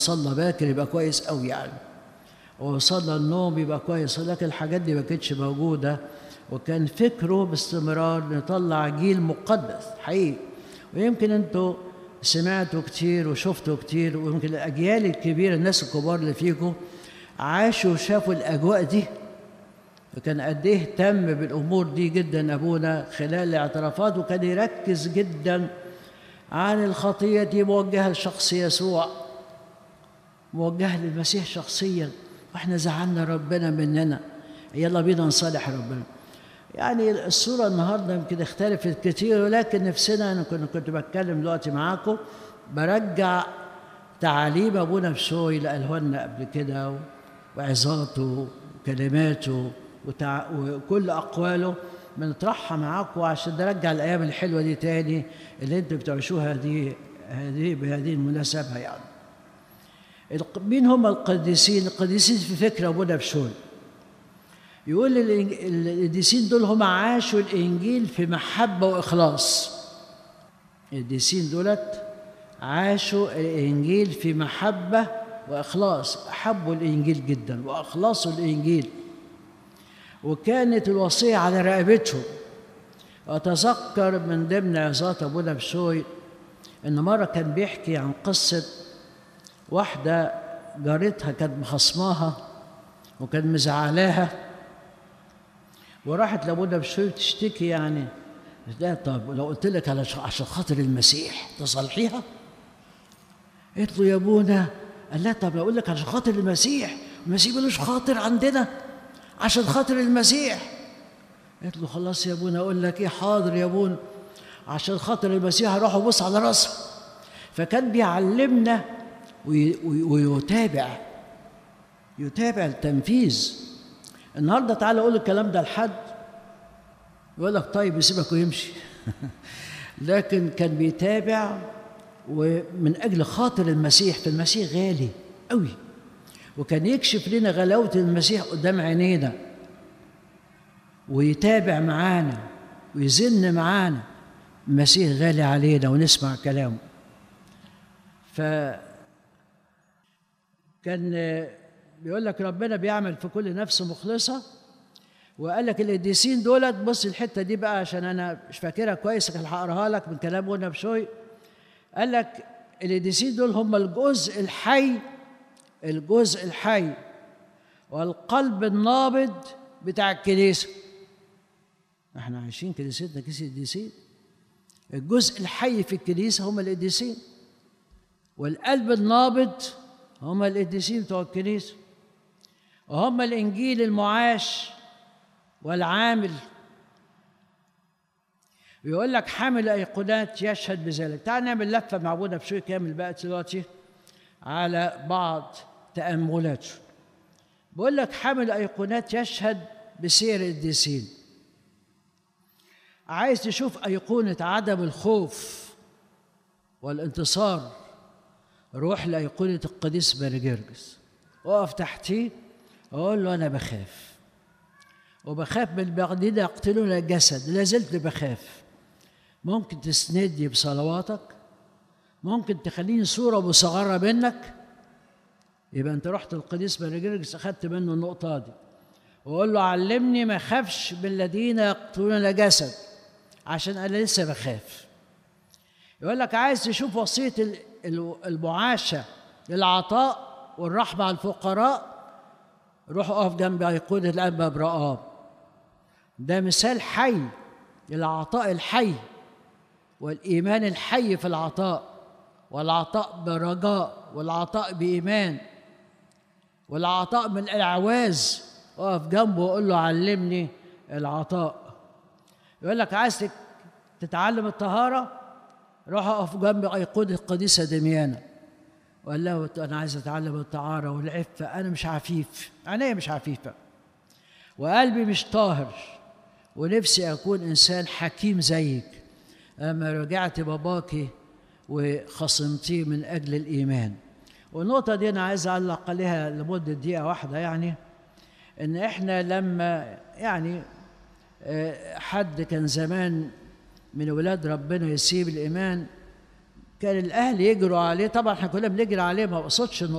صلى باكر يبقى كويس قوي يعني وصلى النوم يبقى كويس لكن الحاجات دي ما كانتش موجوده وكان فكره باستمرار نطلع جيل مقدس حقيقي ويمكن انتوا سمعتوا كتير وشفتوا كتير ويمكن الاجيال الكبيره الناس الكبار اللي فيكم عاشوا وشافوا الاجواء دي وكان قد ايه اهتم بالامور دي جدا ابونا خلال الاعترافات وكان يركز جدا عن الخطيه دي موجهه لشخص يسوع موجهه للمسيح شخصيا واحنا زعلنا ربنا مننا يلا بينا نصالح ربنا يعني الصوره النهارده يمكن اختلفت كتير ولكن نفسنا انا كنت كنت بتكلم دلوقتي معاكم برجع تعاليم ابونا بشوي اللي قالها لنا قبل كده وعظاته وكلماته وتع... وكل اقواله بنطرحها معاكم عشان نرجع الايام الحلوه دي تاني اللي انتوا بتعيشوها دي هذه بهذه المناسبه يعني الق- مين هم القديسين؟ القديسين في فكر ابونا بشوي يقول الإنج- القديسين دول هم عاشوا الانجيل في محبه واخلاص القديسين دولت عاشوا الانجيل في محبه واخلاص احبوا الانجيل جدا واخلصوا الانجيل وكانت الوصيه على رقبتهم واتذكر من ضمن عظات ابونا بشوي ان مره كان بيحكي عن قصه واحده جارتها كانت مخصماها وكان مزعلاها وراحت لابونا بشوي تشتكي يعني لا طب لو قلت لك على عشان خاطر المسيح تصلحيها قلت له يا ابونا قال لا طب لو اقول لك عشان خاطر المسيح المسيح ملوش خاطر عندنا عشان خاطر المسيح قلت له خلاص يا ابونا اقول لك ايه حاضر يا ابونا عشان خاطر المسيح هروح ابص على راسها فكان بيعلمنا وي- وي- ويتابع يتابع التنفيذ النهارده تعالى اقول الكلام ده لحد يقول لك طيب يسيبك ويمشي لكن كان بيتابع ومن اجل خاطر المسيح فالمسيح غالي قوي وكان يكشف لنا غلاوه المسيح قدام عينينا ويتابع معانا ويزن معانا المسيح غالي علينا ونسمع كلامه ف كان بيقول لك ربنا بيعمل في كل نفس مخلصه وقال لك القديسين دولت بص الحته دي بقى عشان انا مش فاكرها كويس كان هقراها لك من كلام ابونا بشوي قال لك القديسين دول هم الجزء الحي الجزء الحي والقلب النابض بتاع الكنيسه احنا عايشين كنيستنا كنيسه القديسين الجزء الحي في الكنيسه هم القديسين والقلب النابض هم القديسين بتوع الكنيسه وهم الانجيل المعاش والعامل ويقول لك حامل ايقونات يشهد بذلك تعال نعمل لفه مع ابونا بشوي كامل بقى دلوقتي على بعض تاملاته بيقول لك حامل ايقونات يشهد بسير القديسين عايز تشوف ايقونه عدم الخوف والانتصار روح لايقونه القديس مارجرجس اقف تحتيه اقول له انا بخاف وبخاف من البعدين يقتلون الجسد لا زلت بخاف ممكن تسندني بصلواتك ممكن تخليني صورة مصغرة منك يبقى انت رحت القديس مارجرجس اخدت منه النقطة دي وقول له علمني ما اخافش بالذين يقتلون الجسد عشان انا لسه بخاف يقول لك عايز تشوف وصية ال- ال- المعاشة للعطاء والرحمة على الفقراء روح اقف جنب أيقونة الأنبا برقاب ده مثال حي للعطاء الحي والإيمان الحي في العطاء والعطاء برجاء والعطاء بإيمان والعطاء من الأعواز اقف جنبه وقول له علمني العطاء يقول لك عايز تك- تتعلم الطهارة روح اقف جنب أيقونة القديسة دميانة وقال له انا عايز اتعلم الطهاره والعفه انا مش عفيف عينيا مش عفيفه وقلبي مش طاهر ونفسي اكون انسان حكيم زيك اما رجعت باباكي وخصمتيه من اجل الايمان والنقطه دي انا عايز اعلق عليها لمده دقيقه واحده يعني ان احنا لما يعني آه، حد كان زمان من ولاد ربنا يسيب الايمان كان الاهل يجروا عليه طبعا احنا كنا بنجري عليه ما اقصدش انه